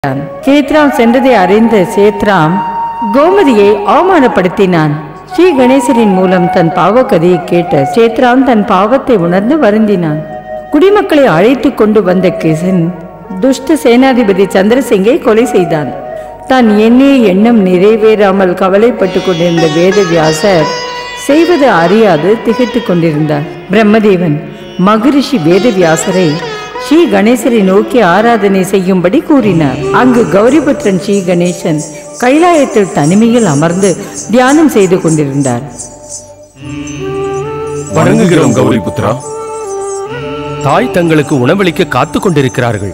கொண்டிருந்தான் சேத்ராம் சென்றதை அறிந்த சேத்ராம் கோமதியை அவமானப்படுத்தினான் ஸ்ரீ கணேசரின் மூலம் தன் பாவக்கதையை கேட்ட சேத்ராம் தன் பாவத்தை உணர்ந்து வருந்தினான் குடிமக்களை அழைத்து கொண்டு வந்த கிசன் துஷ்ட சேனாதிபதி சந்திரசிங்கை கொலை செய்தான் தான் எண்ணிய எண்ணம் நிறைவேறாமல் கவலைப்பட்டு கொண்டிருந்த வேதவியாசர் செய்வது அறியாது திகைத்துக் கொண்டிருந்தார் பிரம்மதேவன் மகரிஷி வேதவியாசரை ஸ்ரீ கணேசரை நோக்கி ஆராதனை செய்யும்படி கூறினார் அங்கு கௌரிபுத்திரன் ஸ்ரீ கணேசன் கைலாயத்தில் தனிமையில் அமர்ந்து தியானம் செய்து கொண்டிருந்தார் வணங்குகிறோம் கௌரி புத்ரா தாய் தங்களுக்கு உணவளிக்க காத்துக் கொண்டிருக்கிறார்கள்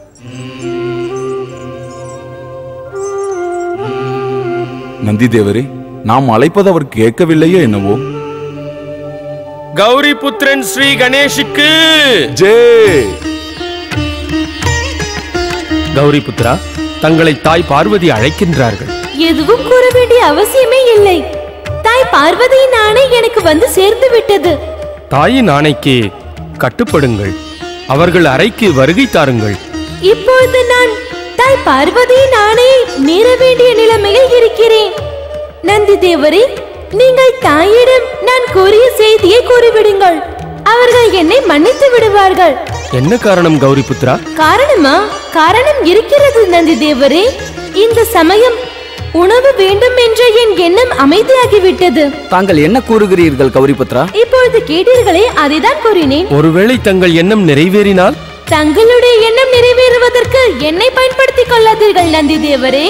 நந்தி தேவரே நாம் அழைப்பது அவர் கேட்கவில்லையோ என்னவோ கௌரி புத்திரன் ஸ்ரீ கணேஷுக்கு ஜே கௌரி புத்ரா தங்களை தாய் பார்வதி அழைக்கின்றார்கள் எதுவும் கூற வேண்டிய அவசியமே இல்லை தாய் பார்வதியின் ஆணை எனக்கு வந்து சேர்ந்து விட்டது தாயின் ஆணைக்கு கட்டுப்படுங்கள் அவர்கள் அறைக்கு வருகை தாருங்கள் இப்பொழுது நான் தாய் பார்வதியின் ஆணையை மீற வேண்டிய நிலைமையில் இருக்கிறேன் நந்தி தேவரே நீங்கள் தாயிடம் நான் கூறிய செய்தியை கூறிவிடுங்கள் அவர்கள் என்னை மன்னித்து விடுவார்கள் என்ன காரணம் கௌரி புத்ரா காரணமா காரணம் இருக்கிறது நந்தி தேவரே இந்த சமயம் உணவு வேண்டும் என்ற என் எண்ணம் அமைதியாகிவிட்டது தாங்கள் என்ன கூறுகிறீர்கள் கௌரிபுத்ரா இப்பொழுது கேட்டீர்களே அதைதான் கூறினேன் ஒருவேளை தங்கள் எண்ணம் நிறைவேறினால் தங்களுடைய எண்ணம் நிறைவேறுவதற்கு என்னை பயன்படுத்திக் கொள்ளாதீர்கள் நந்தி தேவரே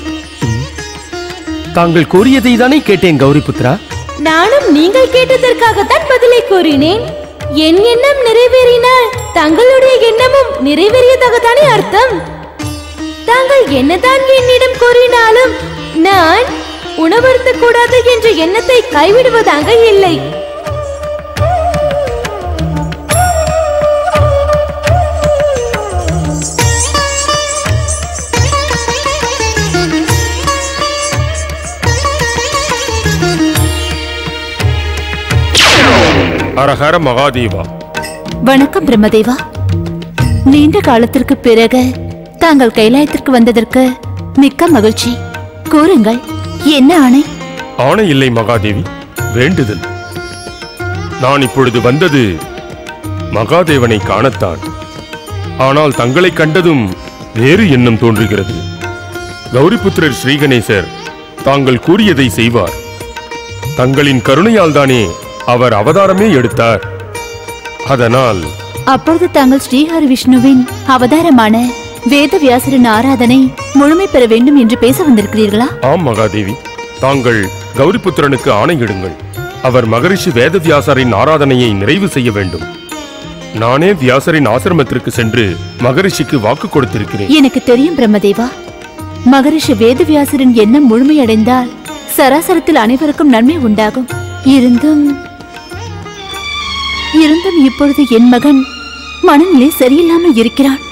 தாங்கள் கூறியதை தானே கேட்டேன் கௌரி புத்ரா நானும் நீங்கள் கேட்டதற்காகத்தான் பதிலை கூறினேன் என் எண்ணம் நிறைவேறினால் தங்களுடைய எண்ணமும் நிறைவேறியதாகத்தானே அர்த்தம் தாங்கள் என்னதான் என்னிடம் கூறினாலும் நான் உணவருத்த கூடாது என்ற எண்ணத்தை கைவிடுவதாக இல்லை அரஹர மகாதேவா வணக்கம் பிரம்மதேவா நீண்ட காலத்திற்கு பிறகு தாங்கள் கைலாயத்திற்கு வந்ததற்கு மிக்க மகிழ்ச்சி கூறுங்கள் என்ன ஆணை ஆணை இல்லை மகாதேவி வேண்டுதல் நான் இப்பொழுது வந்தது மகாதேவனை காணத்தான் ஆனால் தங்களை கண்டதும் வேறு எண்ணம் தோன்றுகிறது கௌரிபுத்திரர் ஸ்ரீகணேசர் தாங்கள் கூறியதை செய்வார் தங்களின் கருணையால் தானே அவர் அவதாரமே எடுத்தார் அதனால் அப்பொழுது தாங்கள் ஸ்ரீஹரி விஷ்ணுவின் அவதாரமான வேதவியாசரின் ஆராதனை முழுமை பெற வேண்டும் என்று பேச வந்திருக்கிறீர்களா ஆம் மகாதேவி தாங்கள் கௌரிபுத்திரனுக்கு ஆணையிடுங்கள் அவர் மகரிஷி வேதவியாசரின் ஆராதனையை நிறைவு செய்ய வேண்டும் நானே வியாசரின் ஆசிரமத்திற்கு சென்று மகரிஷிக்கு வாக்கு கொடுத்திருக்கிறேன் எனக்கு தெரியும் பிரம்மதேவா மகரிஷி வேதவியாசரின் எண்ணம் முழுமையடைந்தால் சராசரத்தில் அனைவருக்கும் நன்மை உண்டாகும் இருந்தும் இருந்தும் இப்பொழுது என் மகன் மனநிலை சரியில்லாமல் இருக்கிறான்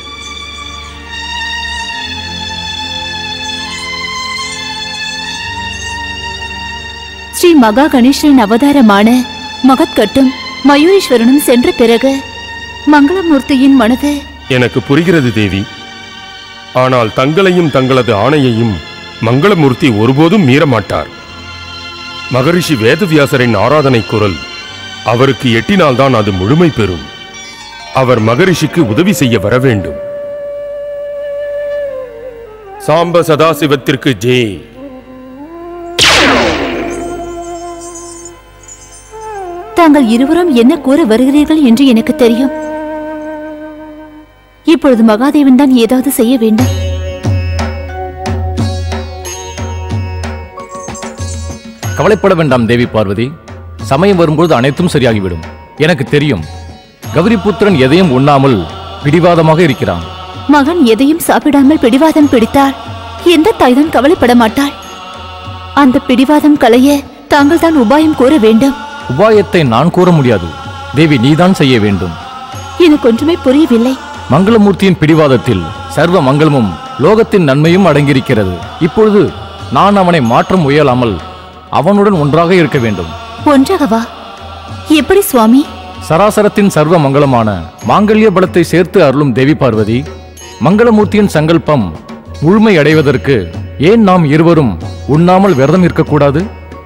ஸ்ரீ மகா கணேசரின் அவதாரமான மகத்கட்டும் மயூரீஸ்வரனும் சென்ற பிறகு மங்களமூர்த்தியின் மனது எனக்கு புரிகிறது தேவி ஆனால் தங்களையும் தங்களது ஆணையையும் மங்களமூர்த்தி ஒருபோதும் மீறமாட்டார் மகரிஷி வேதவியாசரின் ஆராதனை குரல் அவருக்கு எட்டினால்தான் அது முழுமை பெறும் அவர் மகரிஷிக்கு உதவி செய்ய வர வேண்டும் சாம்ப சதாசிவத்திற்கு ஜெய் தாங்கள் இருவரும் என்ன கூற வருகிறீர்கள் என்று எனக்கு தெரியும் இப்பொழுது மகாதேவன் தான் ஏதாவது செய்ய வேண்டும் கவலைப்பட வேண்டாம் தேவி பார்வதி சமயம் வரும்போது அனைத்தும் சரியாகிவிடும் எனக்கு தெரியும் கௌரிபுத்திரன் எதையும் உண்ணாமல் பிடிவாதமாக இருக்கிறான் மகன் எதையும் சாப்பிடாமல் பிடிவாதம் பிடித்தால் எந்த தாய்தான் கவலைப்பட மாட்டாள் அந்த பிடிவாதம் களைய தாங்கள் தான் உபாயம் கூற வேண்டும் உபாயத்தை நான் கூற முடியாது தேவி நீதான் செய்ய வேண்டும் எனக்கு ஒன்றுமே புரியவில்லை மங்களமூர்த்தியின் பிடிவாதத்தில் சர்வ மங்களமும் லோகத்தின் நன்மையும் அடங்கியிருக்கிறது இப்பொழுது நான் அவனை மாற்ற முயலாமல் அவனுடன் ஒன்றாக இருக்க வேண்டும் ஒன்றாகவா எப்படி சுவாமி சராசரத்தின் சர்வ மங்களமான மாங்கல்ய பலத்தை சேர்த்து அருளும் தேவி பார்வதி மங்களமூர்த்தியின் சங்கல்பம் முழுமை அடைவதற்கு ஏன் நாம் இருவரும் உண்ணாமல் விரதம் இருக்கக்கூடாது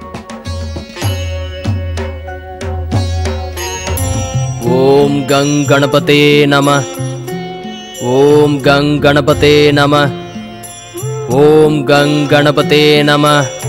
ஓம் கங் கணபதே நம ஓம் கங் கணபதே நம ஓம் கங் கணபதே நம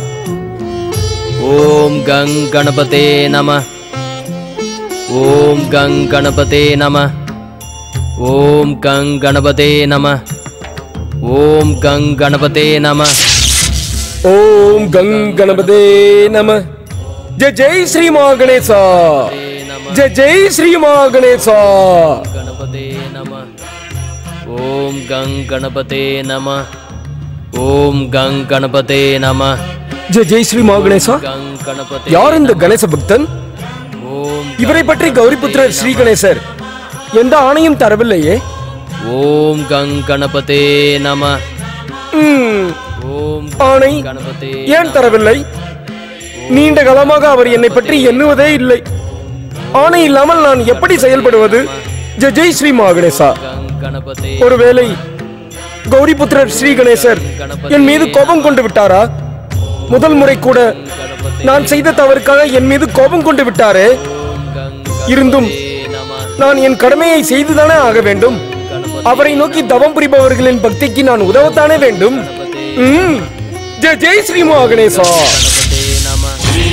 ஓம் கங் கணபதே நம ஓம் கங் கணபதே நம ஓம் கங் கணபதே நம ஓம் கங் கணபதே நம ஓம் கங் கணபதே நம ஜெய ஜெய் ஸ்ரீ மா கணேசா ஜெய ஜெய் ஸ்ரீ மா கணேசா கணபதே நம ஓம் கங் கணபதே நம ஓம் கங் கணபதே நம ஜெய ஜெய் ஸ்ரீ மா கணேசா கங் கணபதே யார் இந்த கணேச பக்தன் ஓம் இவரை பற்றி கௌரிபுத்திரர் ஸ்ரீ கணேசர் எந்த ஆணையும் தரவில்லையே ஓம் கங் கணபதே நம ம், ஓம் ஆணை கணபதே ஏன் தரவில்லை நீண்ட காலமாக அவர் என்னை பற்றி எண்ணுவதே இல்லை ஆணை இல்லாமல் நான் எப்படி செயல்படுவது ஜெய ஜெய் ஸ்ரீ மா கணேசா கங் கணபதே ஒருவேளை கௌரிபுத்திரர் ஸ்ரீ கணேசர் என் மீது கோபம் கொண்டு விட்டாரா முதல் முறை கூட நான் செய்த தவறுக்காக என் மீது கோபம் கொண்டு விட்டாரே இருந்தும் நம நான் என் கடமையை செய்துதானே ஆக வேண்டும் அவரை நோக்கி தவம் புரிபவர்களின் பக்திக்கு நான் உதவத்தானே வேண்டும் ம். ஜெய் ஜெய் ஸ்ரீ மா கணேசா கணபதே நம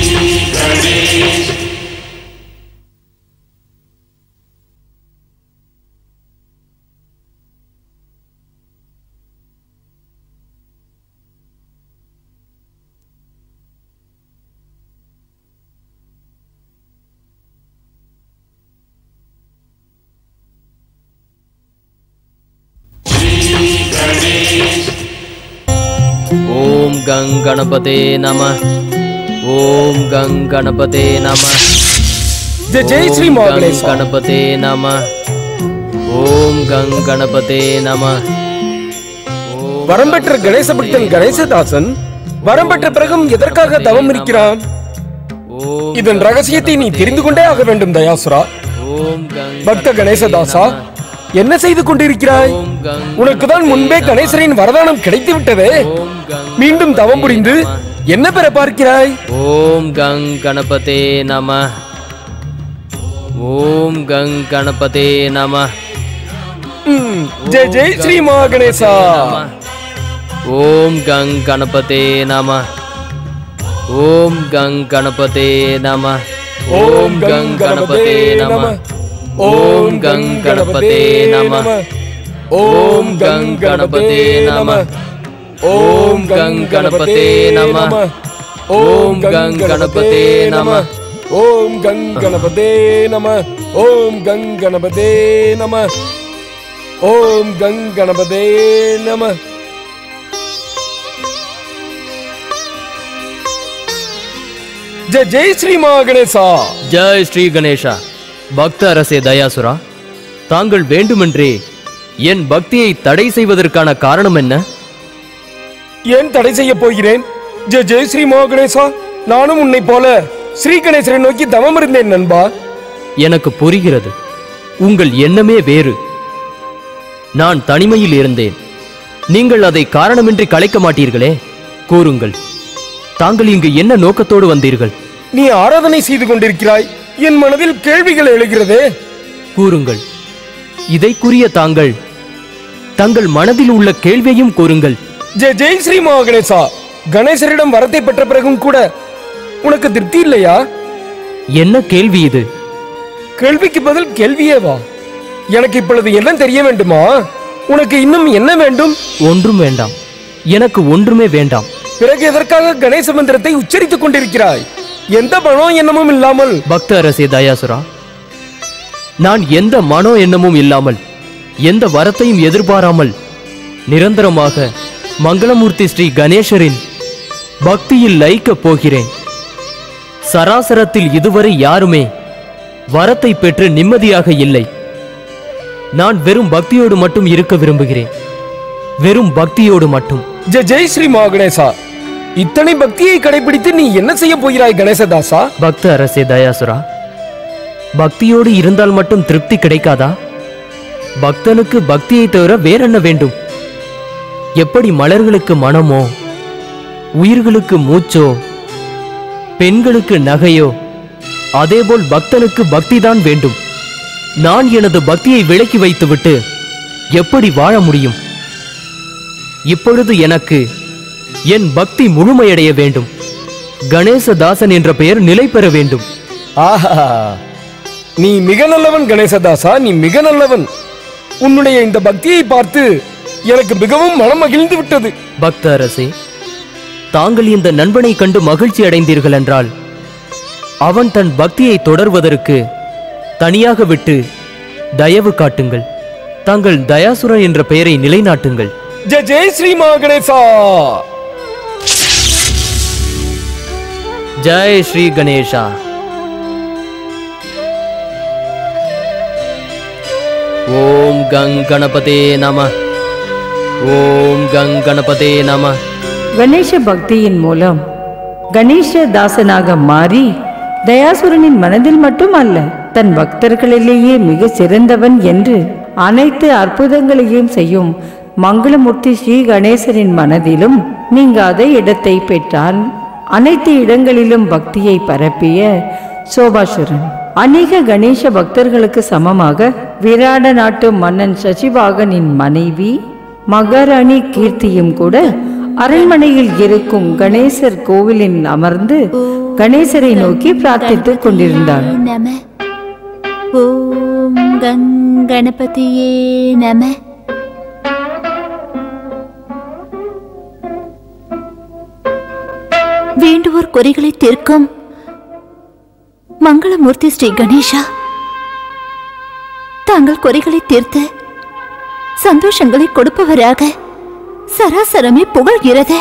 ஓம் கங் கணபதே நம ஓம் கங் கணபதே நம ஜெய் ஜெய் ஸ்ரீ மா ஓம் கங் கணேசா கணபதே நம ஓம் கங் கணபதே நம ஓம் வரம் பெற்ற கணேச பக்தன் கணேசதாசன் வரம் பெற்ற பிறகும் எதற்காக தவம் இருக்கிறான் ஓம் இதன் ரகசியத்தை நீ தெரிந்து கொண்டே ஆக வேண்டும் தயாசுரா ஓம் கங் பக்த கணேசதாசா என்ன செய்து கொண்டிருக்கிறாய் ஓம் கங் உனக்கு தான் முன்பே கணேசரின் வரதானம் கிடைத்து விட்டதே ஓம் கங் மீண்டும் தவம் புரிந்து என்ன பெற பார்க்கிறாய் ஓம் கங் கணபதே நம ஓம் கங் கணபதே நம ம், ஜெய் ஜெய் ஸ்ரீ மா கணேசா ஓம் கங் கணபதே நம ஓம் கங் கணபதே நம ஓம் கங் கணபதே நம ஓம் கங் கணபதே நம ஓம் கங் கணபதே நம ஓம் கங் கணபதே நம ஓம் கங் கணபதே நம ஓம் கங் கணபதே நம ஓம் கங் கணபதே நம ஓம் கங் கணபதே நம ஜெய் ஜெய் ஸ்ரீ மா கணேசா ஜெய் ஸ்ரீ கணேஷா பக்த அரசே தயாசுரா தாங்கள் வேண்டுமென்றே என் பக்தியை தடை செய்வதற்கான காரணம் என்ன ஏன் தடை செய்ய போகிறேன் ஜெய் ஜெய் ஸ்ரீ மா கணேசா நானும் உன்னை போல ஸ்ரீ கணேசரை நோக்கி தவம் இருந்தேன் நண்பா எனக்கு புரிகிறது உங்கள் எண்ணமே வேறு நான் தனிமையில் இருந்தேன் நீங்கள் அதை காரணமின்றி கலைக்க மாட்டீர்களே கூறுங்கள் தாங்கள் இங்கு என்ன நோக்கத்தோடு வந்தீர்கள் நீ ஆராதனை செய்து கொண்டிருக்கிறாய் என் மனதில் கேள்விகள் எழுகிறதே கூறுங்கள் இதை கூறிய தாங்கள் தங்கள் மனதில் உள்ள கேள்வியையும் கூறுங்கள் ஜெய் ஜெய் ஸ்ரீ மா கணேசா கணேசரிடம் வரத்தை பெற்ற பிறகும் கூட உனக்கு திருப்தி இல்லையா என்ன கேள்வி இது கேள்விக்கு பதில் கேள்வியே வா எனக்கு இப்பொழுது என்ன தெரிய வேண்டுமா உனக்கு இன்னும் என்ன வேண்டும் ஒன்றும் வேண்டாம் எனக்கு ஒன்றுமே வேண்டாம் பிறகு எதற்காக கணேச மந்திரத்தை உச்சரித்துக் கொண்டிருக்கிறாய் எந்த மனோ எண்ணமும் இல்லாமல் பக்த அரசே தயாசுரா நான் எந்த மனோ எண்ணமும் இல்லாமல் எந்த வரத்தையும் எதிர்பாராமல் நிரந்தரமாக மங்களமூர்த்தி ஸ்ரீ கணேசரின் பக்தியில் லயிக்கப் போகிறேன் சராசரத்தில் இதுவரை யாருமே வரத்தை பெற்று நிம்மதியாக இல்லை நான் வெறும் பக்தியோடு மட்டும் இருக்க விரும்புகிறேன் வெறும் பக்தியோடு மட்டும் ஜெய் ஜெய் ஸ்ரீ மா கணேசா இத்தனை பக்தியை கடைபிடித்து நீ என்ன செய்ய போகிறாய் கணேசதாசா பக்த அரசே தயாசுரா பக்தியோடு இருந்தால் மட்டும் திருப்தி கிடைக்காதா பக்தனுக்கு பக்தியை தவிர வேறென்ன வேண்டும் எப்படி மலர்களுக்கு மனமோ உயிர்களுக்கு மூச்சோ பெண்களுக்கு நகையோ அதேபோல் பக்தனுக்கு பக்திதான் வேண்டும் நான் எனது பக்தியை விலக்கி வைத்துவிட்டு எப்படி வாழ முடியும் இப்பொழுது எனக்கு என் பக்தி முழுமையடைய வேண்டும் கணேசதாசன் என்ற பெயர் நிலை பெற வேண்டும் ஆஹா நீ மிக நல்லவன் கணேசதாசா நீ மிக நல்லவன் உன்னுடைய இந்த பக்தியை பார்த்து எனக்கு மிகவும் மனம் மகிழ்ந்து விட்டது பக்த அரசே தாங்கள் இந்த நண்பனை கண்டு மகிழ்ச்சி அடைந்தீர்கள் என்றால் அவன் தன் பக்தியை தொடர்வதற்கு தனியாக விட்டு தயவு காட்டுங்கள் தாங்கள் தயாசுரன் என்ற பெயரை நிலைநாட்டுங்கள் ஜெய் ஜெய் ஸ்ரீ மகணேசா ஜெய் ஸ்ரீ கணேஷா ஓம் கங் கணபதே நம ஓம் கங் கணபதே நம கணேச பக்தியின் மூலம் கணேச தாசனாக மாறி தயாசுரனின் மனதில் மட்டும் அல்ல தன் பக்தர்களிலேயே மிக சிறந்தவன் என்று அனைத்து அற்புதங்களையும் செய்யும் மங்களமூர்த்தி ஸ்ரீ கணேசரின் மனதிலும் நீங்காத இடத்தை பெற்றான் அனைத்து இடங்களிலும் பக்தியை பரப்பிய சோபாசுரன் அநேக கணேச பக்தர்களுக்கு சமமாக விராட நாட்டு மன்னன் சசிவாகனின் மனைவி மகாராணி கீர்த்தியும் கூட அரண்மனையில் இருக்கும் கணேசர் கோவிலில் அமர்ந்து கணேசரை நோக்கி பிரார்த்தித்துக் கொண்டிருந்தாள் நம ஓம் கங் கணபதியே நம வேண்டுவோர் குறைகளை தீர்க்கும் மங்களமூர்த்தி ஸ்ரீ கணேஷா தாங்கள் குறைகளை தீர்த்து சந்தோஷங்களை கொடுப்பவராக சராசரமே புகழ்கிறது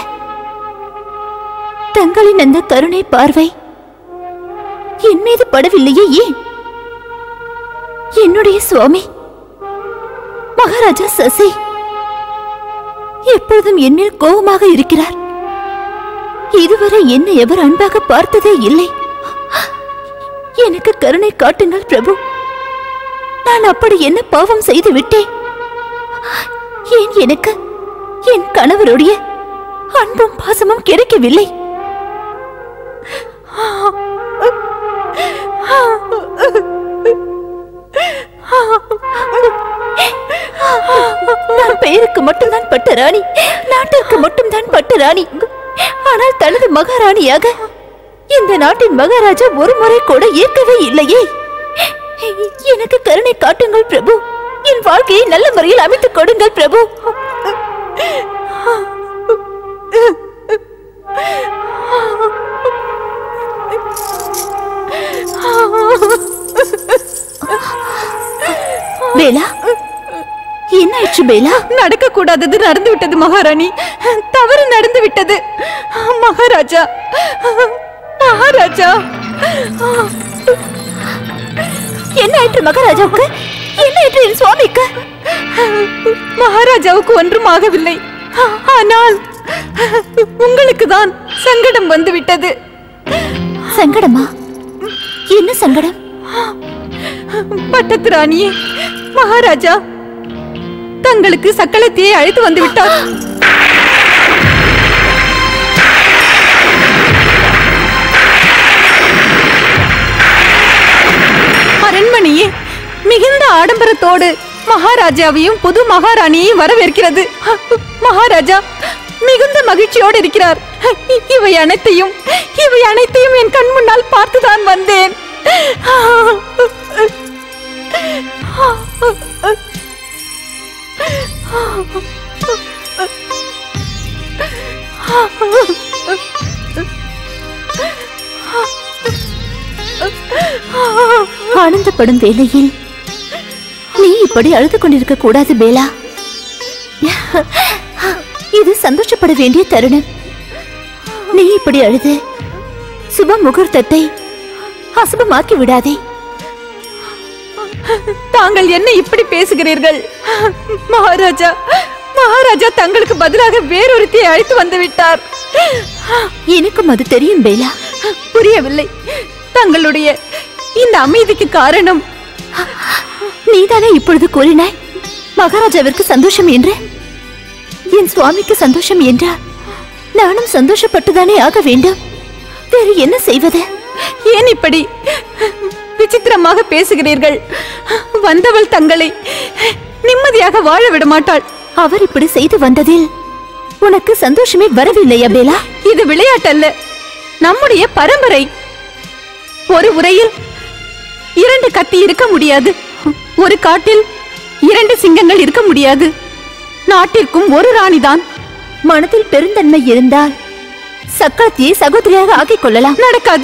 தங்களின் அந்த கருணை பார்வை என் மீது படவில்லையே ஏன் என்னுடைய சுவாமி மகாராஜா சசி எப்பொழுதும் என்னில் கோபமாக இருக்கிறார் இதுவரை என்னை எவர் அன்பாக பார்த்ததே இல்லை எனக்கு கருணை காட்டுங்கள் பிரபு நான் அப்படி என்ன பாவம் செய்து விட்டேன் ஏன் எனக்கு என் கணவருடைய அன்பும் பாசமும் கிடைக்கவில்லை நான் பெயருக்கு மட்டும்தான் பட்ட ராணி நாட்டிற்கு மட்டும்தான் பட்ட ராணி ஆனால் தனது மகாராணியாக இந்த நாட்டின் மகாராஜா ஒரு முறை கூட ஏற்கவே இல்லையே எனக்கு கருணை காட்டுங்கள் பிரபு என் வாழ்க்கையை நல்ல முறையில் அமைத்துக் கொடுங்கள் பிரபு வேலா என்ன ஆயிடுச்சு பேலா நடக்க கூடாதது நடந்து விட்டது மகாராணி தவறு நடந்து விட்டது மகாராஜா மகாராஜா என்ன ஆயிற்று மகாராஜாவுக்கு என்ன ஆயிற்று என் சுவாமிக்கு மகாராஜாவுக்கு ஒன்றும் ஆகவில்லை ஆனால் உங்களுக்கு தான் சங்கடம் வந்து விட்டது சங்கடமா என்ன சங்கடம் பட்டத்து ராணியே மகாராஜா தங்களுக்கு சக்களத்தையே அழைத்து வந்து விட்டார் அரண்மனையே மிகுந்த ஆடம்பரத்தோடு மகாராஜாவையும் புது மகாராணியையும் வரவேற்கிறது மகாராஜா மிகுந்த மகிழ்ச்சியோடு இருக்கிறார் இவை அனைத்தையும் இவை அனைத்தையும் என் கண் முன்னால் பார்த்துதான் வந்தேன் ஆனந்தப்படும் வேளையில் நீ இப்படி அழுது கொண்டிருக்க கூடாது பேலா இது சந்தோஷப்பட வேண்டிய தருணம் நீ இப்படி அழுது சுப முகூர்த்தத்தை அசுபமாக்கி விடாதே தாங்கள் என்ன இப்படி பேசுகிறீர்கள் மகாராஜா மகாராஜா தங்களுக்கு பதிலாக வேறொருத்தியை அழைத்து வந்து விட்டார் எனக்கும் அது தெரியும் பேலா புரியவில்லை தங்களுடைய இந்த அமைதிக்கு காரணம் நீதானே இப்பொழுது கூறினாய் மகாராஜாவிற்கு சந்தோஷம் என்று என் சுவாமிக்கு சந்தோஷம் என்றால் நானும் சந்தோஷப்பட்டுதானே ஆக வேண்டும் வேறு என்ன செய்வது ஏன் இப்படி விசித்திரமாக பேசுகிறீர்கள் வந்தவள் தங்களை நிம்மதியாக வாழ விட மாட்டாள் அவர் இப்படி செய்து வந்ததில் உனக்கு சந்தோஷமே வரவில்லையா பேலா இது விளையாட்டல்ல நம்முடைய பரம்பரை ஒரு உரையில் இரண்டு கத்தி இருக்க முடியாது ஒரு காட்டில் இரண்டு சிங்கங்கள் இருக்க முடியாது நாட்டிற்கும் ஒரு ராணிதான் மனதில் பெருந்தன்மை இருந்தால் சக்கரத்தியை சகோதரியாக ஆக்கிக் கொள்ளலாம் நடக்காது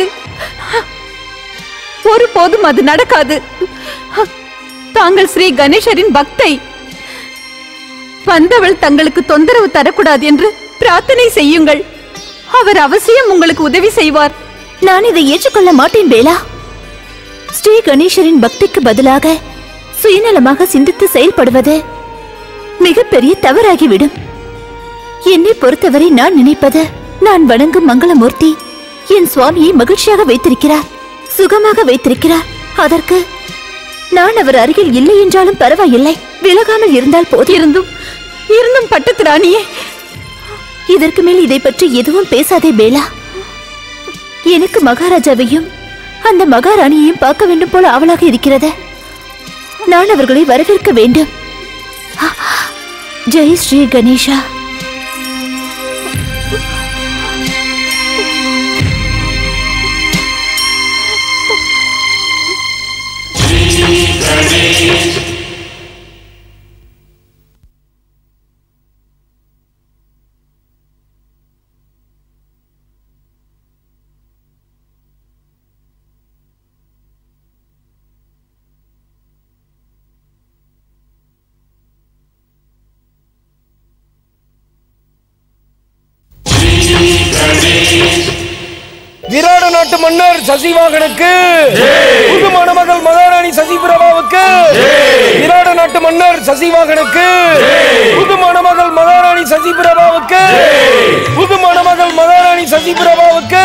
ஒருபோதும் அது நடக்காது தாங்கள் ஸ்ரீ கணேசரின் பக்தை வந்தவள் தங்களுக்கு தொந்தரவு தரக்கூடாது என்று பிரார்த்தனை செய்யுங்கள் அவர் அவசியம் உங்களுக்கு உதவி செய்வார் நான் இதை ஏற்றுக்கொள்ள மாட்டேன் பேலா ஸ்ரீ கணேசரின் பக்திக்கு பதிலாக சுயநலமாக சிந்தித்து செயல்படுவது மிகப்பெரிய தவறாகிவிடும் என்னை பொறுத்தவரை நான் நினைப்பது நான் வணங்கும் மங்களமூர்த்தி என் சுவாமியை மகிழ்ச்சியாக வைத்திருக்கிறார் சுகமாக வைத்திருக்கிறார் அதற்கு நான் அவர் அருகில் இல்லை என்றாலும் பரவாயில்லை விலகாமல் இருந்தால் போதும் இருந்தும் இருந்தும் பட்டத்து ராணியே இதற்கு மேல் இதை பற்றி எதுவும் பேசாதே பேலா எனக்கு மகாராஜாவையும் அந்த மகாராணியையும் பார்க்க வேண்டும் போல அவளாக இருக்கிறது நான் அவர்களை வரவேற்க வேண்டும் ஜெய் ஸ்ரீ கணேஷா விராட நாட்டு மன்னர் சசிவாகனுக்கு புது மணமகள் மகாராணி சசிபிரபாவுக்கு விராட நாட்டு மன்னர் சசிவாகனுக்கு புது மணமகள் மகாராணி சசிபிரபாவுக்கு புது மணமகள் மகாராணி சசிபிரபாவுக்கு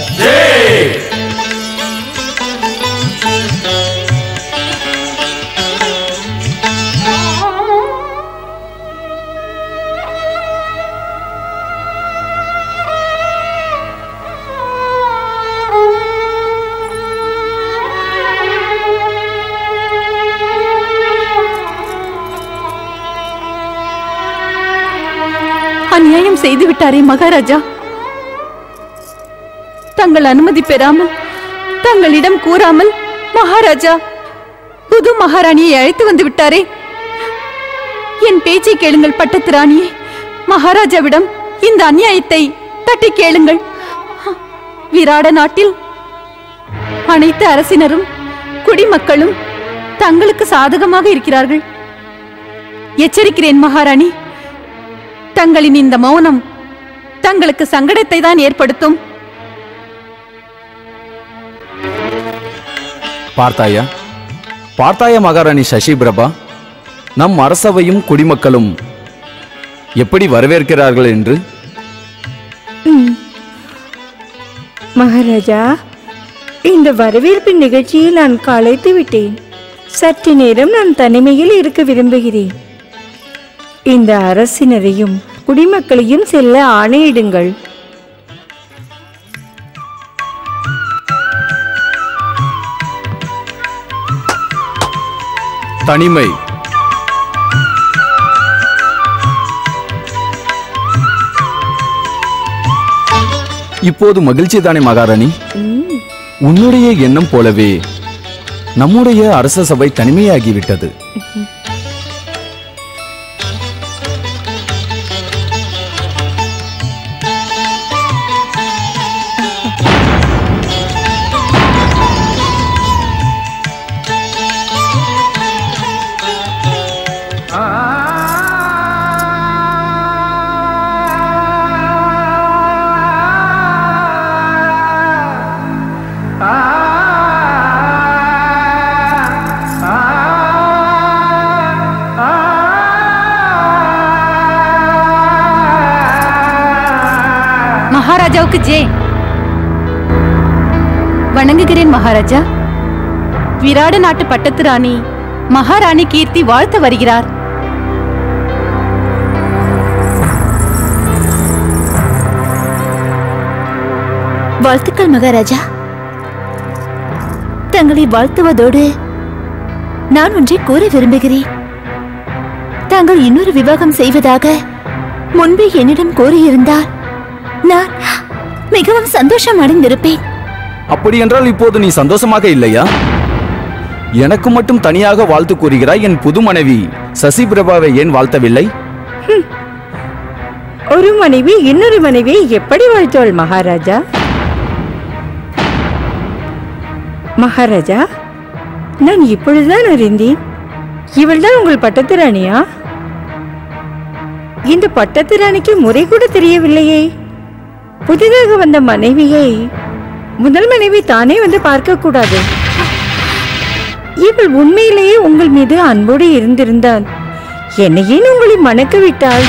அநியாயம் செய்து விட்டாரே மகாராஜா தங்கள் அனுமதி பெறாமல் தங்களிடம் கூறாமல் மகாராஜா புது மகாராணியை அழைத்து வந்து விட்டாரே என் பேச்சை கேளுங்கள் பட்டத்து ராணியே மகாராஜாவிடம் இந்த அநியாயத்தை தட்டி கேளுங்கள் விராட நாட்டில் அனைத்து அரசினரும் குடிமக்களும் தங்களுக்கு சாதகமாக இருக்கிறார்கள் எச்சரிக்கிறேன் மகாராணி தங்களின் இந்த மௌனம் தங்களுக்கு சங்கடத்தை தான் ஏற்படுத்தும் பார்த்தாயா பார்த்தாயா மகாராணி சசி பிரபா நம் அரசவையும் குடிமக்களும் எப்படி வரவேற்கிறார்கள் என்று மகாராஜா இந்த வரவேற்பு நிகழ்ச்சியில் நான் களைத்து விட்டேன் சற்று நேரம் நான் தனிமையில் இருக்க விரும்புகிறேன் இந்த அரசினரையும் குடிமக்களையும் செல்ல ஆணையிடுங்கள் தனிமை இப்போது மகிழ்ச்சி தானே மகாராணி உன்னுடைய எண்ணம் போலவே நம்முடைய அரச சபை தனிமையாகிவிட்டது மகாராஜாவுக்கு ஜே வணங்குகிறேன் மகாராஜா விராட நாட்டு பட்டத்து ராணி மகாராணி கீர்த்தி வாழ்த்த வருகிறார் வாழ்த்துக்கள் மகாராஜா தங்களை வாழ்த்துவதோடு நான் ஒன்றை கூற விரும்புகிறேன் தாங்கள் இன்னொரு விவாகம் செய்வதாக முன்பே என்னிடம் கூறியிருந்தால் நான் மிகவும் சந்தோஷம் அடைந்திருப்பேன் அப்படியென்றால் இப்போது நீ சந்தோஷமாக இல்லையா எனக்கு மட்டும் தனியாக வாழ்த்து கூறுகிறாய் என் புது மனைவி சசி பிரபாவை ஏன் வாழ்த்தவில்லை ஒரு மனைவி இன்னொரு மனைவியை எப்படி வாழ்த்துவாள் மகாராஜா மகாராஜா நான் இப்பொழுதுதான் அறிந்தேன் இவள்தான் உங்கள் பட்டத்து ராணியா இந்த பட்டத்து ராணிக்கு முறை கூட தெரியவில்லையே புதிதாக வந்த மனைவியை முதல் மனைவி தானே வந்து பார்க்க கூடாது இவள் உண்மையிலேயே உங்கள் மீது அன்போடு இருந்திருந்தால் என்னை ஏன் உங்களை மணக்க விட்டாள்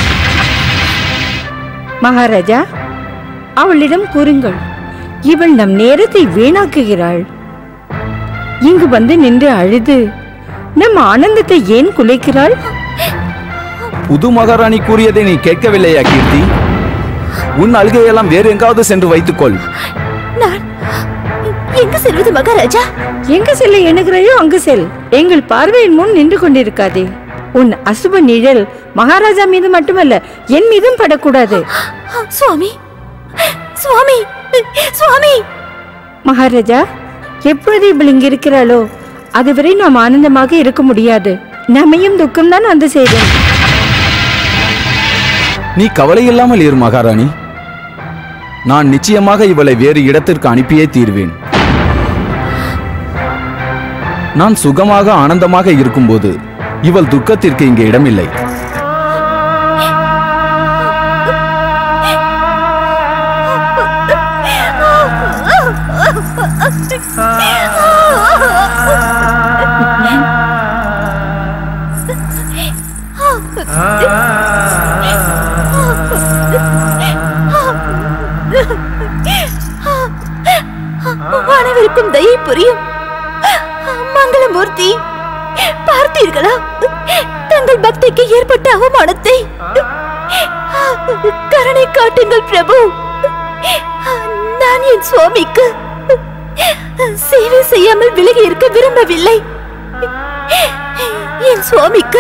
மகாராஜா அவளிடம் கூறுங்கள் இவள் நம் நேரத்தை வீணாக்குகிறாள் இங்கு வந்து நின்று அழுது நம் ஆனந்தத்தை ஏன் குலைக்கிறாள் புது மகாராணி கூறியதை நீ கேட்கவில்லையா கீர்த்தி உன் அழுகையெல்லாம் வேறு எங்காவது சென்று வைத்துக்கொள் நான் எங்கு செல்வது மகாராஜா எங்க செல்ல எண்ணுகிறாயோ அங்கு செல் எங்கள் பார்வையின் முன் நின்று கொண்டிருக்காதே உன் அசுப நிழல் மகாராஜா மீது மட்டுமல்ல என் மீதும் படக்கூடாது சுவாமி சுவாமி சுவாமி மகாராஜா எப்பொழுது இவள் இங்கு இருக்கிறாளோ அதுவரை நாம் ஆனந்தமாக இருக்க முடியாது நம்மையும் துக்கம்தான் வந்து சேரும் நீ கவலை இல்லாமல் இரு மகாராணி நான் நிச்சயமாக இவளை வேறு இடத்திற்கு அனுப்பியே தீர்வேன் நான் சுகமாக ஆனந்தமாக இருக்கும்போது இவள் துக்கத்திற்கு இங்கே இடமில்லை அனைவருக்கும் தயை புரியும் மங்களமூர்த்தி பார்த்தீர்களா தங்கள் பக்திக்கு ஏற்பட்ட அவமானத்தை கருணை காட்டுங்கள் பிரபு நான் என் சுவாமிக்கு சேவை செய்யாமல் விலகி இருக்க விரும்பவில்லை என் சுவாமிக்கு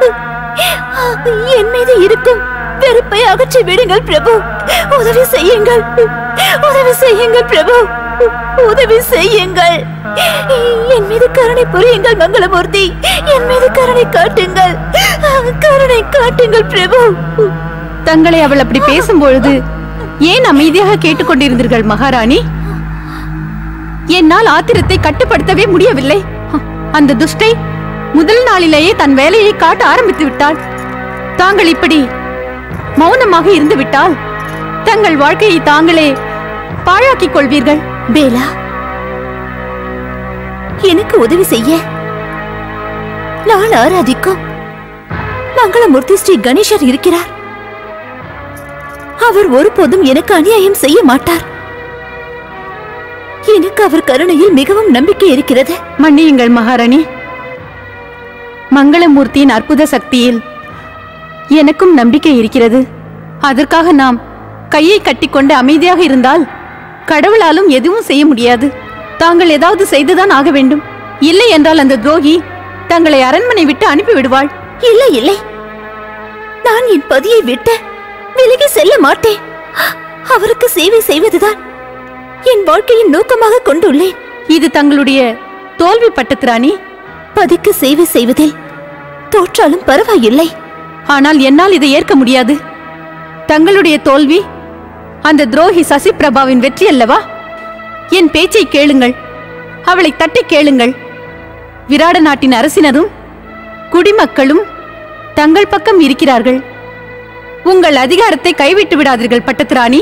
என் மீது இருக்கும் வெறுப்பை அகற்றி விடுங்கள் பிரபு உதவி செய்யுங்கள் உதவி செய்யுங்கள் பிரபு உதவி செய்யுங்கள் என் மீது கருணை புரியுங்கள் மங்களமூர்த்தி என் மீது கருணை காட்டுங்கள் கருணை காட்டுங்கள் பிரபு தங்களை அவள் அப்படி பேசும்பொழுது ஏன் அமைதியாக கேட்டுக்கொண்டிருந்தீர்கள் மகாராணி என்னால் ஆத்திரத்தை கட்டுப்படுத்தவே முடியவில்லை அந்த துஷ்டை முதல் நாளிலேயே தன் வேலையை காட்ட ஆரம்பித்து விட்டாள் தாங்கள் இப்படி மௌனமாக இருந்து விட்டால் தங்கள் வாழ்க்கையை தாங்களே பாழாக்கிக் கொள்வீர்கள் பேலா எனக்கு உதவி செய்ய நான் ஆராதிக்கும் மங்களமூர்த்தி ஸ்ரீ கணேசர் இருக்கிறார் அவர் ஒருபோதும் எனக்கு அநியாயம் செய்ய மாட்டார் எனக்கு அவர் கருணையில் மிகவும் நம்பிக்கை இருக்கிறது மன்னியுங்கள் மகாராணி மங்களமூர்த்தியின் அற்புத சக்தியில் எனக்கும் நம்பிக்கை இருக்கிறது அதற்காக நாம் கையை கட்டிக்கொண்டு அமைதியாக இருந்தால் கடவுளாலும் எதுவும் செய்ய முடியாது தாங்கள் ஏதாவது செய்துதான் ஆக வேண்டும் இல்லை என்றால் அந்த துரோகி தங்களை அரண்மனை விட்டு அனுப்பி விடுவாள் இல்லை இல்லை நான் என் பதியை விட்டு விலகி செல்ல மாட்டேன் அவருக்கு சேவை செய்வதுதான் என் வாழ்க்கையின் நோக்கமாக கொண்டுள்ளேன் இது தங்களுடைய தோல்வி பட்டத்திராணி பதிக்கு சேவை செய்வதில் தோற்றாலும் பரவாயில்லை ஆனால் என்னால் இதை ஏற்க முடியாது தங்களுடைய தோல்வி அந்த துரோகி சசி பிரபாவின் வெற்றி அல்லவா என் பேச்சை கேளுங்கள் அவளை தட்டி கேளுங்கள் விராட நாட்டின் அரசினரும் குடிமக்களும் தங்கள் பக்கம் இருக்கிறார்கள் உங்கள் அதிகாரத்தை கைவிட்டு விடாதீர்கள் பட்டத்திராணி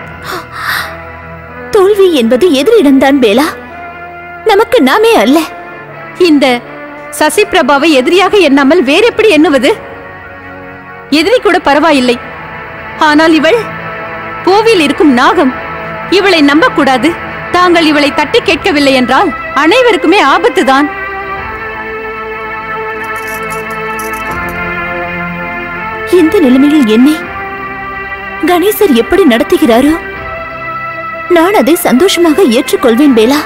தோல்வி என்பது எதிரிடம்தான் பேலா நமக்கு நாமே அல்ல இந்த சசி பிரபாவை எதிரியாக எண்ணாமல் வேற எப்படி எண்ணுவது எதிரி கூட பரவாயில்லை ஆனால் இவள் பூவில் இருக்கும் நாகம் இவளை நம்பக்கூடாது தாங்கள் இவளை தட்டி கேட்கவில்லை என்றால் அனைவருக்குமே ஆபத்துதான் இந்த நிலைமையில் என்னை கணேசர் எப்படி நடத்துகிறாரோ நான் அதை சந்தோஷமாக ஏற்றுக்கொள்வேன் பேலா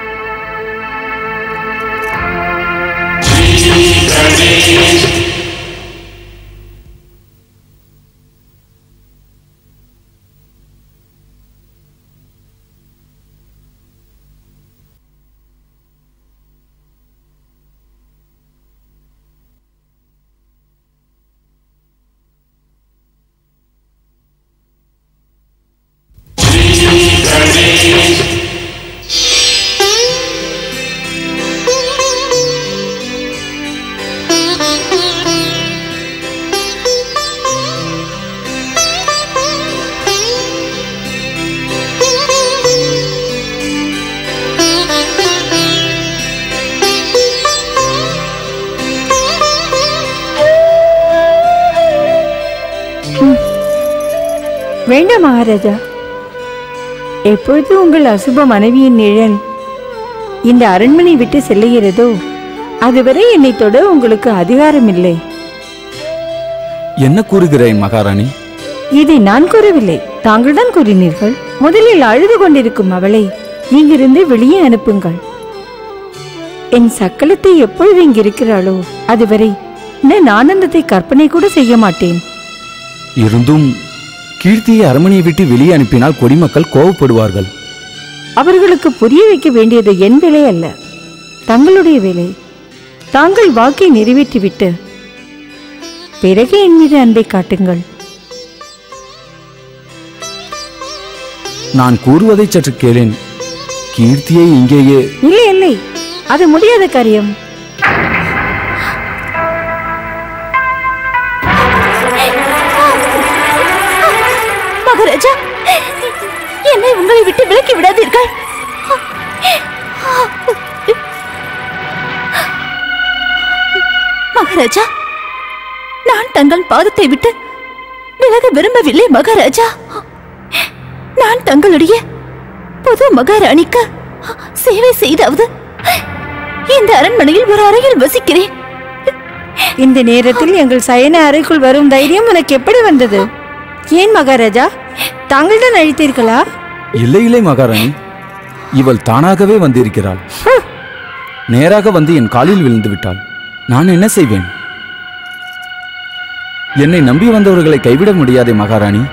வேண்டாம் மகாராஜா எப்பொழுது உங்கள் அசுப மனைவியின் நிழல் இந்த அரண்மனை விட்டு செல்லுகிறதோ அதுவரை என்னை தொட உங்களுக்கு அதிகாரம் இல்லை என்ன கூறுகிறேன் மகாராணி இதை நான் கூறவில்லை தாங்கள் தான் கூறினீர்கள் முதலில் அழுது கொண்டிருக்கும் அவளை இங்கிருந்து வெளியே அனுப்புங்கள் என் சக்கலத்தை எப்பொழுது இங்கிருக்கிறாளோ அதுவரை நான் ஆனந்தத்தை கற்பனை கூட செய்ய மாட்டேன் இருந்தும் கீர்த்தியை அரண்மனையை விட்டு வெளியே அனுப்பினால் குடிமக்கள் கோவப்படுவார்கள் அவர்களுக்கு புரிய வைக்க வேண்டியது என் வேலை அல்ல தங்களுடைய வேலை தாங்கள் வாக்கை நிறைவேற்றிவிட்டு பிறகு என் மீது அன்பை காட்டுங்கள் நான் கூறுவதை சற்று கேளேன் கீர்த்தியை இங்கேயே இல்லை இல்லை அது முடியாத காரியம் மகாராஜா என்னை உங்களை விட்டு விலக்கி விடாதீர்கள் மகாராஜா நான் தங்கள் பாதத்தை விட்டு விலக விரும்பவில்லை மகாராஜா நான் தங்களுடைய புது மகாராணிக்கு சேவை செய்தாவது இந்த அரண்மனையில் ஒரு அறையில் வசிக்கிறேன் இந்த நேரத்தில் எங்கள் சயன அறைக்குள் வரும் தைரியம் உனக்கு எப்படி வந்தது ஏன் மகாராஜா தாங்கள் தான் அழித்தீர்களா இல்லை இல்லை மகாராணி இவள் தானாகவே வந்திருக்கிறாள் நேராக வந்து என் காலில் விழுந்து விட்டாள் நான் என்ன செய்வேன் என்னை நம்பி வந்தவர்களை கைவிட முடியாதே மகாராணி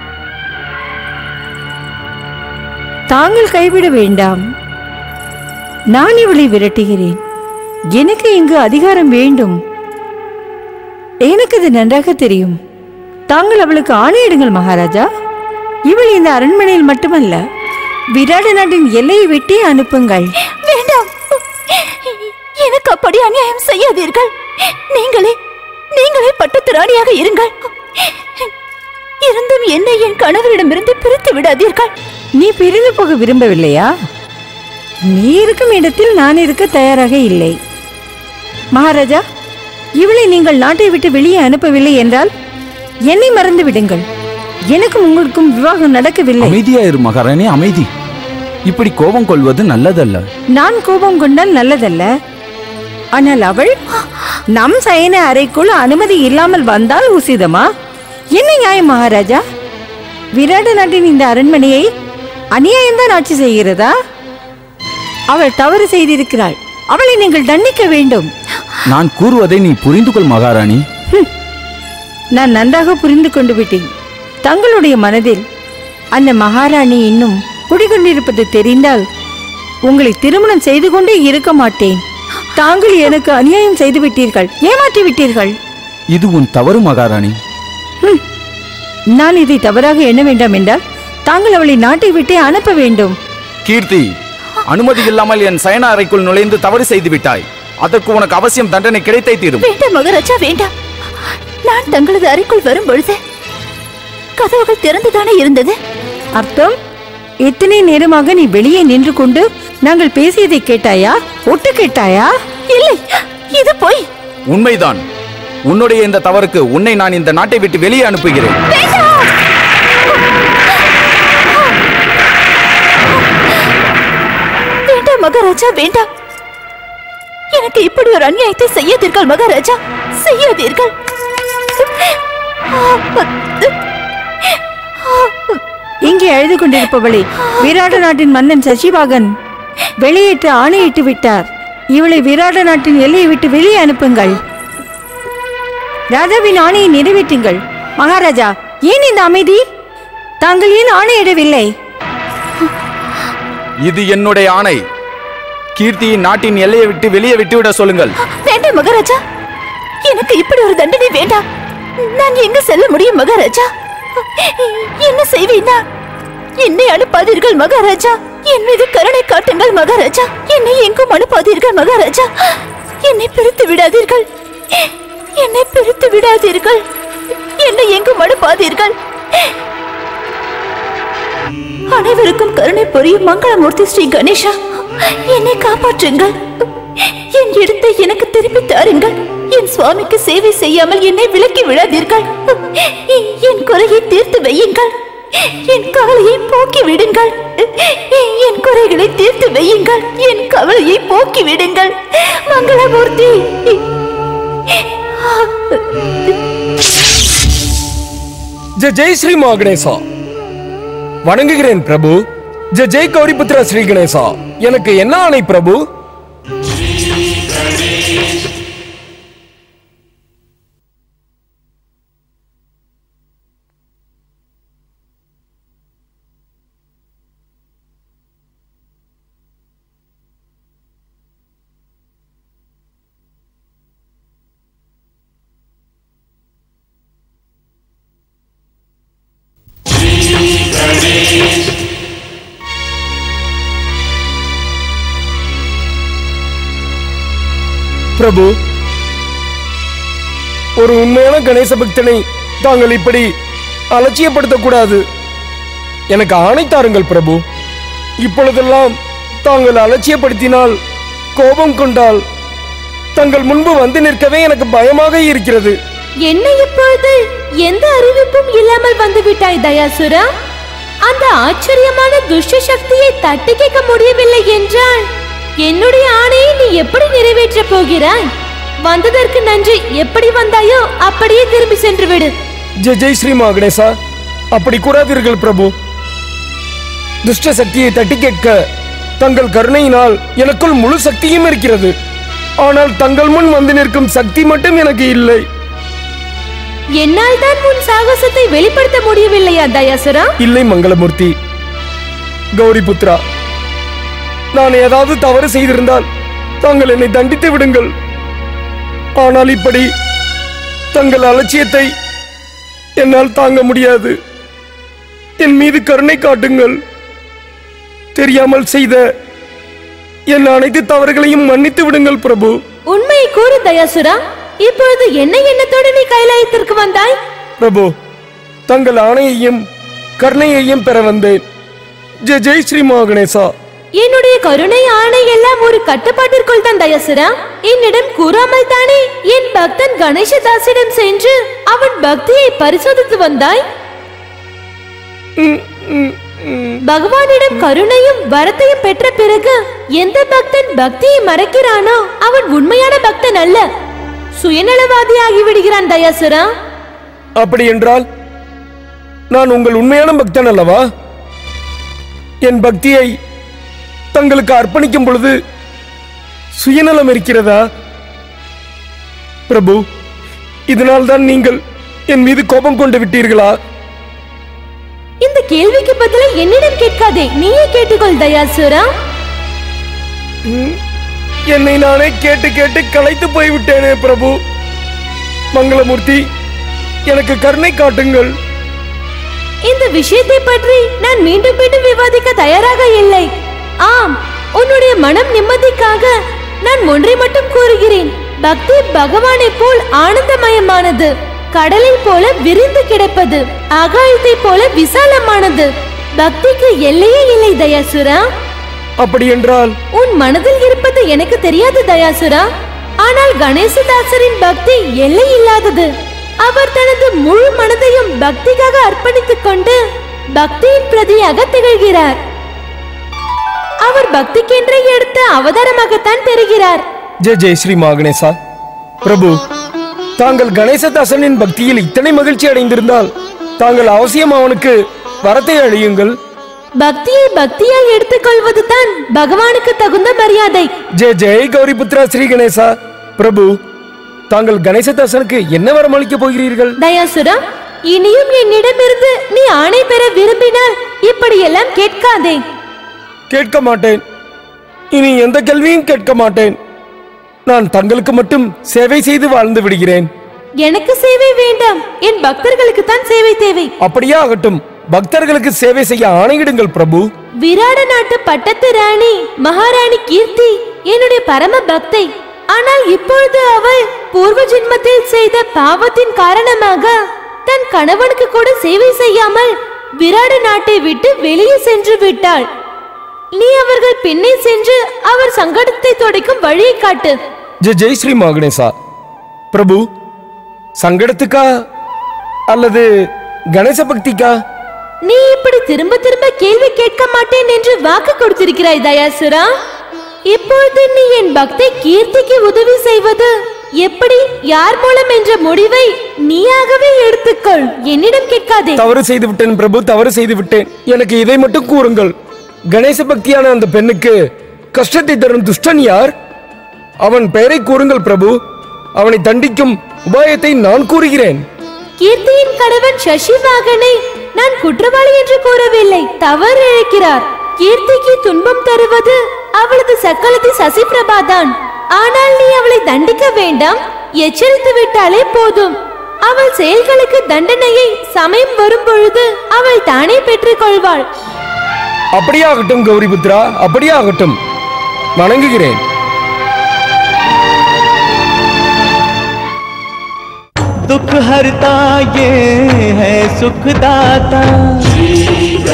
தாங்கள் கைவிட வேண்டாம் நான் இவளை விரட்டுகிறேன் எனக்கு இங்கு அதிகாரம் வேண்டும் எனக்கு இது நன்றாக தெரியும் தாங்கள் அவளுக்கு ஆணையிடுங்கள் மகாராஜா இவள் இந்த அரண்மனையில் மட்டுமல்ல விராட நாட்டின் எல்லையை விட்டே அனுப்புங்கள் வேண்டாம் எனக்கு அப்படி அநியாயம் செய்யாதீர்கள் நீங்களே நீங்களே பட்டத்து ராணியாக இருங்கள் இருந்தும் என்னை என் கணவரிடமிருந்து பிரித்து விடாதீர்கள் நீ பிரிந்து போக விரும்பவில்லையா நீ இருக்கும் இடத்தில் நான் இருக்க தயாராக இல்லை மகாராஜா இவளை நீங்கள் நாட்டை விட்டு வெளியே அனுப்பவில்லை என்றால் என்னை மறந்து விடுங்கள் எனக்கும் உங்களுக்கும் விவாகம் நடக்கவில்லை அமைதியா இரு மகாராணி அமைதி இப்படி கோபம் கொள்வது நல்லதல்ல நான் கோபம் கொண்டால் நல்லதல்ல ஆனால் அவள் நம் சயன அறைக்குள் அனுமதி இல்லாமல் வந்தால் உசிதமா என்ன நியாயம் மகாராஜா விராட நாட்டின் இந்த அரண்மனையை அநியாயம்தான் ஆட்சி செய்கிறதா அவள் தவறு செய்திருக்கிறாள் அவளை நீங்கள் தண்டிக்க வேண்டும் நான் கூறுவதை நீ புரிந்து கொள் மகாராணி நான் நன்றாக புரிந்து கொண்டு விட்டேன் தங்களுடைய மனதில் அந்த மகாராணி இன்னும் குடிகொண்டிருப்பது தெரிந்தால் உங்களை திருமணம் செய்து கொண்டே இருக்க மாட்டேன் தாங்கள் எனக்கு அநியாயம் செய்து விட்டீர்கள் ஏமாற்றி விட்டீர்கள் இது உன் தவறு மகாராணி நான் இதை தவறாக எண்ண வேண்டாம் என்றால் தாங்கள் அவளை நாட்டை விட்டே அனுப்ப வேண்டும் கீர்த்தி அனுமதி இல்லாமல் என் சயன அறைக்குள் நுழைந்து தவறு செய்து விட்டாய் அதற்கு உனக்கு அவசியம் தண்டனை கிடைத்தே தீரும் வேண்டாம் மகாராஜா வேண்டாம் நான் தங்களது அறைக்குள் வரும் பொழுது கதவுகள் திறந்துதானே இருந்தது அர்த்தம் இத்தனை நேரமாக நீ வெளியே நின்று கொண்டு நாங்கள் பேசியதை கேட்டாயா ஒட்டு கேட்டாயா இல்லை இது போய் உண்மைதான் உன்னுடைய இந்த தவறுக்கு உன்னை நான் இந்த நாட்டை விட்டு வெளியே அனுப்புகிறேன் வேண்டாம் மகாராஜா வேண்டாம் எனக்கு இப்படி ஒரு அநியாயத்தை செய்யாதீர்கள் மகாராஜா செய்யாதீர்கள் இங்கே அழுது கொண்டிருப்பவளை விராட நாட்டின் மன்னன் சசிபாகன் வெளியேற்ற ஆணையிட்டு விட்டார் இவளை விராட நாட்டின் எல்லையை விட்டு வெளியே அனுப்புங்கள் ராஜாவின் ஆணையை நிறைவேற்றுங்கள் மகாராஜா ஏன் இந்த அமைதி தாங்கள் ஏன் ஆணையிடவில்லை இது என்னுடைய ஆணை கீர்த்தியை நாட்டின் எல்லையை விட்டு வெளியே விட்டுவிட சொல்லுங்கள் வேண்டாம் மகாராஜா எனக்கு இப்படி ஒரு தண்டனை வேண்டாம் நான் எங்க செல்ல முடியும் மகாராஜா என்ன செய்வேன் நான்? என்னை அனுப்பாதீர்கள் மகாராஜா என் மீது கருணை காட்டுங்கள் மகாராஜா என்னை எங்கும் அனுப்பாதீர்கள் மகாராஜா என்னை பிரித்து விடாதீர்கள் என்னை பிரித்து விடாதீர்கள் என்னை எங்கும் அனுப்பாதீர்கள் அனைவருக்கும் கருணை புரியும் மங்களமூர்த்தி ஸ்ரீ கணேசா என்னை காப்பாற்றுங்கள் என் இடத்தை எனக்கு திருப்பி தாருங்கள் என் சுவாமிக்கு சேவை செய்யாமல் என்னை விலக்கி விடாதீர்கள் என் குறையை தீர்த்து வையுங்கள் என் கவலையை போக்கி விடுங்கள் என் குறைகளை தீர்த்து வையுங்கள் என் கவலையை போக்கி விடுங்கள் மங்களமூர்த்தி ஜெய் ஜெய் ஸ்ரீ மா கணேசா வணங்குகிறேன் பிரபு ஜெய் ஜெய் கௌரிபுத்திரா ஸ்ரீ கணேசா எனக்கு என்ன ஆணை பிரபு பிரபு ஒரு உண்மையான கணேச பக்தனை தாங்கள் இப்படி அலட்சியப்படுத்தக்கூடாது எனக்கு ஆணை தாருங்கள் பிரபு இப்பொழுதெல்லாம் தாங்கள் அலட்சியப்படுத்தினால் கோபம் கொண்டால் தங்கள் முன்பு வந்து நிற்கவே எனக்கு பயமாக இருக்கிறது என்ன இப்பொழுது எந்த அறிவிப்பும் இல்லாமல் வந்து விட்டாய் தயாசுரா அந்த ஆச்சரியமான துஷ்ட சக்தியை தட்டி கேட்க முடியவில்லை என்றால் என்னுடைய ஆணையை நீ எப்படி நிறைவேற்றப் போகிறாய் வந்ததற்கு நன்றி எப்படி வந்தாயோ அப்படியே திரும்பி சென்று விடு ஜெய் ஜெய் ஸ்ரீ மா கணேசா அப்படி கூறாதீர்கள் பிரபு துஷ்ட சக்தியை தட்டி கேட்க தங்கள் கருணையினால் எனக்குள் முழு சக்தியும் இருக்கிறது ஆனால் தங்கள் முன் வந்து நிற்கும் சக்தி மட்டும் எனக்கு இல்லை என்னால் தான் உன் சாகசத்தை வெளிப்படுத்த முடியவில்லையா தயாசுரா இல்லை மங்களமூர்த்தி கௌரி புத்ரா நான் ஏதாவது தவறு செய்திருந்தால் தாங்கள் என்னை தண்டித்து விடுங்கள் ஆனால் இப்படி தங்கள் அலட்சியத்தை என்னால் தாங்க முடியாது என் மீது கருணை காட்டுங்கள் தெரியாமல் செய்த என் அனைத்து தவறுகளையும் மன்னித்து விடுங்கள் பிரபு உண்மையை கூறு தயாசுரா இப்பொழுது என்ன எண்ணத்தோடு நீ கைலாயத்திற்கு வந்தாய் பிரபு தங்கள் ஆணையையும் கருணையையும் பெற வந்தேன் ஜெய் ஜெய் ஸ்ரீ மகாகணேசா என்னுடைய கருணை ஆணை எல்லாம் ஒரு கட்டுப்பாட்டிற்குள் தான் தயசுரா என்னிடம் கூறாமல் தானே என் பக்தன் கணேசதாசிடம் சென்று அவன் பக்தியை பரிசோதித்து வந்தாய் பகவானிடம் கருணையும் வரத்தையும் பெற்ற பிறகு எந்த பக்தன் பக்தியை மறக்கிறானோ அவன் உண்மையான பக்தன் அல்ல சுயநலவாதி ஆகிவிடுகிறான் தயாசுரா அப்படி என்றால் நான் உங்கள் உண்மையான பக்தன் அல்லவா என் பக்தியை தங்களுக்கு அர்ப்பணிக்கும் பொழுது சுயநலம் இருக்கிறதா பிரபு இதனால் தான் நீங்கள் என் மீது கோபம் கொண்டு விட்டீர்களா இந்த கேள்விக்கு பதிலை என்னிடம் கேட்காதே நீயே கேட்டுக்கொள் தயாசுரா ம், என்னை நானே கேட்டு கேட்டு களைத்து போய்விட்டேனே பிரபு மங்களமூர்த்தி எனக்கு கருணை காட்டுங்கள் இந்த விஷயத்தை பற்றி நான் மீண்டும் மீண்டும் விவாதிக்க தயாராக இல்லை ஆம் உன்னுடைய மனம் நிம்மதிக்காக நான் ஒன்றை மட்டும் கூறுகிறேன் பக்தி பகவானை போல் ஆனந்தமயமானது கடலில் போல விரிந்து கிடப்பது அகாயத்தை போல விசாலமானது பக்திக்கு எல்லையே இல்லை தயாசுரா அப்படி என்றால் உன் மனதில் இருப்பது எனக்கு தெரியாது தயாசுரா ஆனால் கணேசதாசரின் பக்தி எல்லை இல்லாதது அவர் தனது முழு மனதையும் பக்திக்காக அர்ப்பணித்துக் கொண்டு பக்தியின் பிரதியாக திகழ்கிறார் அவர் பக்திக்கென்றே எடுத்த அவதாரமாகத்தான் தெரிகிறார் ஜெய் ஜெய் ஸ்ரீ மகாகணேசா பிரபு தாங்கள் கணேசதாசனின் பக்தியில் இத்தனை மகிழ்ச்சி அடைந்திருந்தால் தாங்கள் அவசியம் அவனுக்கு வரத்தை அழியுங்கள் பக்தியை பக்தியால் எடுத்துக்கொள்வதுதான் பகவானுக்கு தகுந்த மரியாதை ஜெய ஜெய் கௌரிபுத்ரா ஸ்ரீ கணேசா பிரபு தாங்கள் கணேசதாசனுக்கு என்ன வரம் அளிக்கப் போகிறீர்கள் தயாசுரா இனியும் என்னிடமிருந்து நீ ஆணை பெற விரும்பினால் இப்படியெல்லாம் கேட்காதே கேட்க மாட்டேன் இனி எந்த கேள்வியும் கேட்க மாட்டேன் நான் தங்களுக்கு மட்டும் சேவை செய்து வாழ்ந்து விடுகிறேன் எனக்கு சேவை வேண்டாம் என் பக்தர்களுக்கு தான் சேவை தேவை அப்படியே ஆகட்டும் பக்தர்களுக்கு சேவை செய்ய ஆணையிடுங்கள் பிரபு விராட நாட்டு பட்டத்து ராணி மகாராணி கீர்த்தி என்னுடைய பரம பக்தை ஆனால் இப்பொழுது அவள் பூர்வ ஜென்மத்தில் செய்த பாவத்தின் காரணமாக தன் கணவனுக்கு கூட சேவை செய்யாமல் விராட நாட்டை விட்டு வெளியே சென்று விட்டாள் நீ அவர்கள் பின்னே சென்று அவர் சங்கடத்தை துடைக்கும் வழியை காட்டு ஜெய ஜெய் ஸ்ரீ மகணேசா பிரபு சங்கடத்துக்கா அல்லது கணேச பக்திக்கா நீ இப்படி திரும்ப திரும்ப கேள்வி கேட்க மாட்டேன் என்று வாக்கு கொடுத்திருக்கிறாய் தயாசுரா இப்பொழுது நீ என் பக்தை கீர்த்திக்கு உதவி செய்வது எப்படி யார் மூலம் என்ற முடிவை நீயாகவே எடுத்துக்கொள் என்னிடம் கேட்காதே தவறு செய்து விட்டேன் பிரபு தவறு செய்து விட்டேன் எனக்கு இதை மட்டும் கூறுங்கள் கணேச பக்தியான அந்த பெண்ணுக்கு கஷ்டத்தை தரும் துஷ்டன் யார் அவன் பெயரை கூறுங்கள் பிரபு அவனை தண்டிக்கும் உபாயத்தை நான் கூறுகிறேன் கீர்த்தியின் கணவன் சசிவாகனை நான் குற்றவாளி என்று கூறவில்லை தவறு இழைக்கிறார் கீர்த்திக்கு துன்பம் தருவது அவளது சக்களத்தி சசிபிரபா தான் ஆனால் நீ அவளை தண்டிக்க வேண்டாம் எச்சரித்து விட்டாலே போதும் அவள் செயல்களுக்கு தண்டனையை சமயம் வரும் பொழுது அவள் தானே பெற்றுக் கொள்வாள் அப்படியே ஆகட்டும் கௌரிபுத்ரா அப்படியே ஆகட்டும் வணங்குகிறேன் दुख हरता ये है सुखदाता